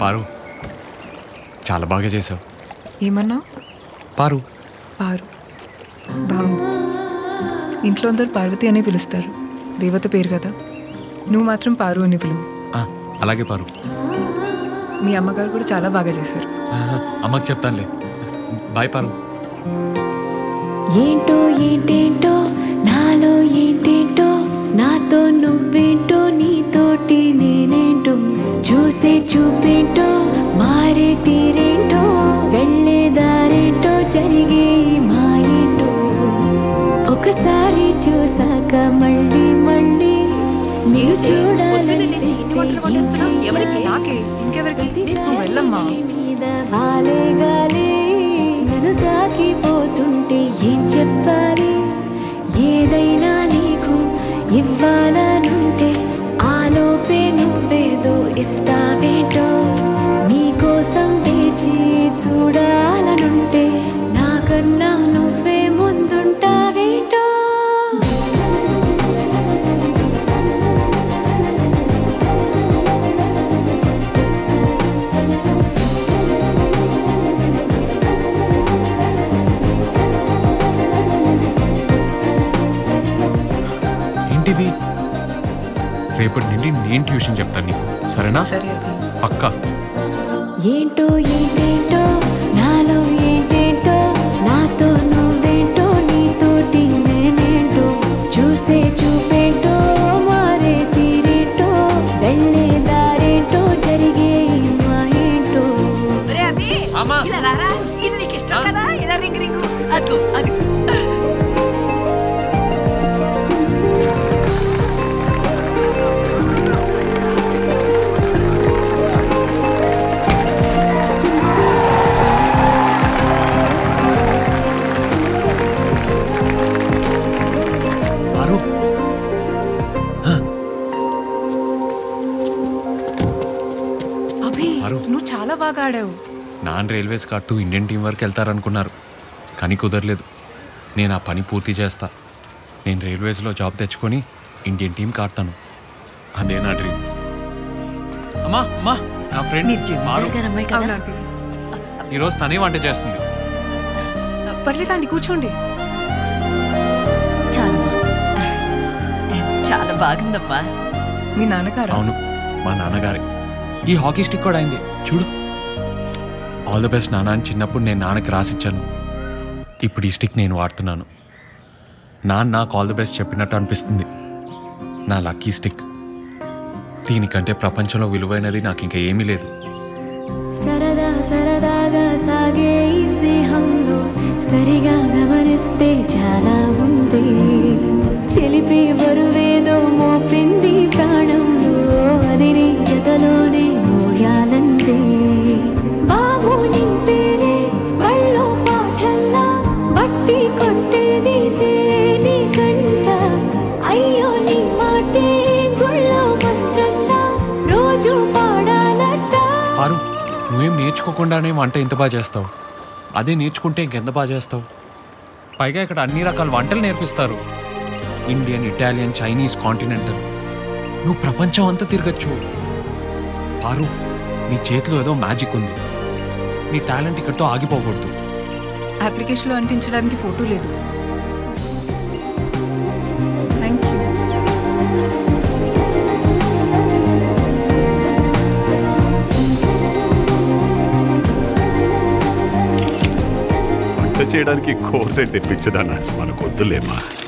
పారు చాలా బాగా చేసావు ఏమన్నావు పారు పారు బాగుంది ఇంట్లో అందరు పార్వతి అనే పిలుస్తారు దేవత పేరు కదా నువ్వు మాత్రం పారు అని పిలువు ఆ, అలాగే పారు మీ అమ్మగారు కూడా చాలా బాగా చేశారు ఆహా, అమ్మకి చెప్తానులే బాయ్ పారు ఏంటో ఏంటేంటో నాలో ఏంటేంటో నాతో నువ్వేంటో నీతోటి నేనేంటో చూసే చూపేంటో మారే తీరేంటో వెళ్ళే దారేంటో జరిగే ఈ మాయేంటో ఒకసారి చూసాక మళ్ళీ మళ్ళీ నీవు చూడాలనిపిస్తే ఏం చెయ్యాలి? నాకే ఇంకెవరికి నువ్వు వెళ్ళమ్మా మీద వాలే గాలి నన్ను తాకిపోతుంటే ఏం చెప్పాలి ఏదైనా నీకు ఇవ్వాలనుంటే ఆలోపే నువ్వేదో ఇస్తావేంటో నీకోసం వేచి చూడాలనుంటే నాకన్నా నువ్వే ముందుంటావేంటో ఏంటిది రేపటి నుండి నేను ట్యూషన్ చెప్తాను నీకు సరేనా సరే అభి పక్కా ఏంటో ఏంటేంటో నాలో ఏంటేంటో నాతో నువ్వేంటో నీతోటి నేనేంటో చూసే చూపేంటో మారే తీరేంటో వెళ్ళే దారేంటో జరిగే ఈ మాయేంటో ఒరే అభి, అమ్మా. ఇలా రారా ఇది నీకు ఇష్టం కదా ఇలా రింగు రింగు అదిగో అది పారు అభి పారు. నువ్వు చాలా బాగా ఆడావు నాన్ రైల్వేస్ కాటు ఇండియన్ టీం వరకు వెళ్తారనుకున్నారు కానీ కుదరలేదు నేను ఆ పని పూర్తి చేస్తా నేను రైల్వేస్లో జాబ్ తెచ్చుకొని ఇండియన్ టీంకి ఆడతాను అదే నా డ్రీమ్ అమ్మా అమ్మా నా ఫ్రెండ్ మీరు జమీందార్ గారు అమ్మాయి కదా అవునా ఆంటీ ఈరోజు తనే వంట చేస్తుంది పర్లేదు ఆంటీ కూర్చోండి చాలా బా- చాలా బాగుందమ్మా మీ నాన్నగారు అవును మా నాన్నగారే ఈ హాకీ స్టిక్ కూడా అయింది చూడు ఆల్ ద బెస్ట్ నాన్న అని చిన్నప్పుడు నేను నాన్నకి రాసిచ్చాను ఇప్పుడు ఈ స్టిక్ నేను వాడుతున్నాను నాన్న నాకు ఆల్ ద బెస్ట్ చెప్పినట్టు అనిపిస్తుంది నా లక్కీ స్టిక్ దీనికంటే ప్రపంచంలో విలువైనది నాకు ఇంకా ఏమీ లేదు సరదా సరదాగా సాగే ఈ స్నేహంలో సరిగా గమనిస్తే చాలా ఉంది చిలిపి బరువేదో మోపింది ప్రాణంలో అది నీ జతలోనే మోయాలంది బాబు నీ పేరే బళ్ళో పాఠల్లా బట్టి కొట్టేది నీ కంట అయ్యో నీ మాటే గుళ్ళో మంత్రంలా రోజు పాడాలట ఆరు నువ్వేం నేర్చుకోకుండానే వంట ఇంత బాగా చేస్తావు అదే నేర్చుకుంటే ఇంకెంత బాగా చేస్తావు పైగా ఇక్కడ అన్ని రకాల వంటలు నేర్పిస్తారు ఇండియన్ ఇటాలియన్ చైనీస్ కాంటినెంటల్ నువ్వు ప్రపంచం అంతా తిరగచ్చు పారు నీ చేతిలో ఏదో మ్యాజిక్ ఉంది నీ టాలెంట్ ఇక్కడితో ఆగిపోకూడదు అప్లికేషన్లో అంటించడానికి ఫోటో లేదు థ్యాంక్ యూ వంట చేయడానికి కోర్సే తెప్పించదన్న మనకు వద్దులేమా